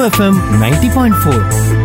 FM ninety point four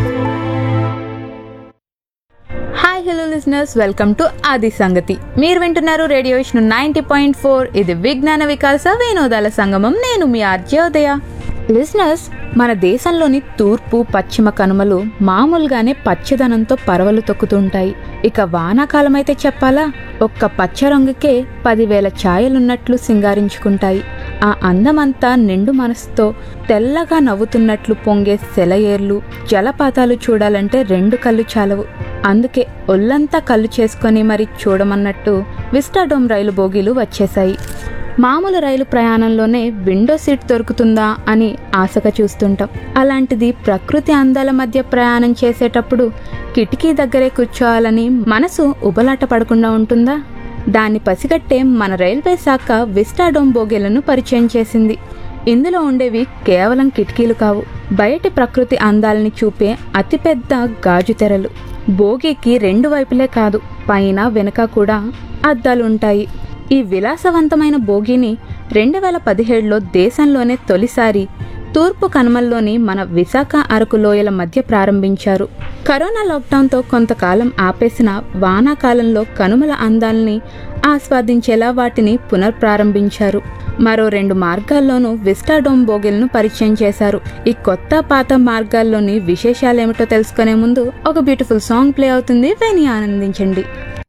hi hello listeners welcome to ఆది సంగతి మీరు వింటున్నారు radio Vishnu ninety point four ఇది విజ్ఞాన వికాస వినోదాల సంగమం నేను మీ ఆర్జోదయ లిజనర్స్ మన దేశంలోని తూర్పు పశ్చిమ కనుమలు మామూలుగానే పచ్చదనంతో పరవలు తొక్కుతుంటాయి ఇక వానాకాలం అయితే చెప్పాలా ఒక్క పచ్చ రంగుకే పదివేల ఛాయలున్నట్లు సింగారించుకుంటాయి ఆ అందమంతా నిండు మనసుతో తెల్లగా నవ్వుతున్నట్లు పొంగే సెలయేర్లు జలపాతాలు చూడాలంటే రెండు కళ్ళు చాలవు అందుకే ఒళ్ళంతా కళ్ళు చేసుకొని మరి చూడమన్నట్టు విస్టాడోమ్ రైలు బోగీలు వచ్చేశాయి మామూలు రైలు ప్రయాణంలోనే విండో సీట్ దొరుకుతుందా అని ఆశగా చూస్తుంటాం అలాంటిది ప్రకృతి అందాల మధ్య ప్రయాణం చేసేటప్పుడు కిటికీ దగ్గరే కూర్చోవాలని మనసు ఉబలాట పడకుండా ఉంటుందా దాన్ని పసిగట్టే మన రైల్వే శాఖ విస్టాడోమ్ బోగీలను పరిచయం చేసింది ఇందులో ఉండేవి కేవలం కిటికీలు కావు బయటి ప్రకృతి అందాలని చూపే అతిపెద్ద గాజు తెరలు బోగీకి రెండు వైపులే కాదు పైన వెనుక కూడా అద్దాలుంటాయి ఈ విలాసవంతమైన బోగీని రెండు వేల పదిహేడులో దేశంలోనే తొలిసారి తూర్పు కనుమల్లోని మన విశాఖ అరకు లోయల మధ్య ప్రారంభించారు కరోనా లాక్డౌన్తో కొంతకాలం ఆపేసిన వానాకాలంలో కనుమల అందాల్ని ఆస్వాదించేలా వాటిని పునర్ప్రారంభించారు మరో రెండు మార్గాల్లోనూ విస్టాడోమ్ బోగిల్ను పరిచయం చేశారు ఈ కొత్త పాత మార్గాల్లోని విశేషాలేమిటో తెలుసుకునే ముందు ఒక బ్యూటిఫుల్ సాంగ్ ప్లే అవుతుంది విని ఆనందించండి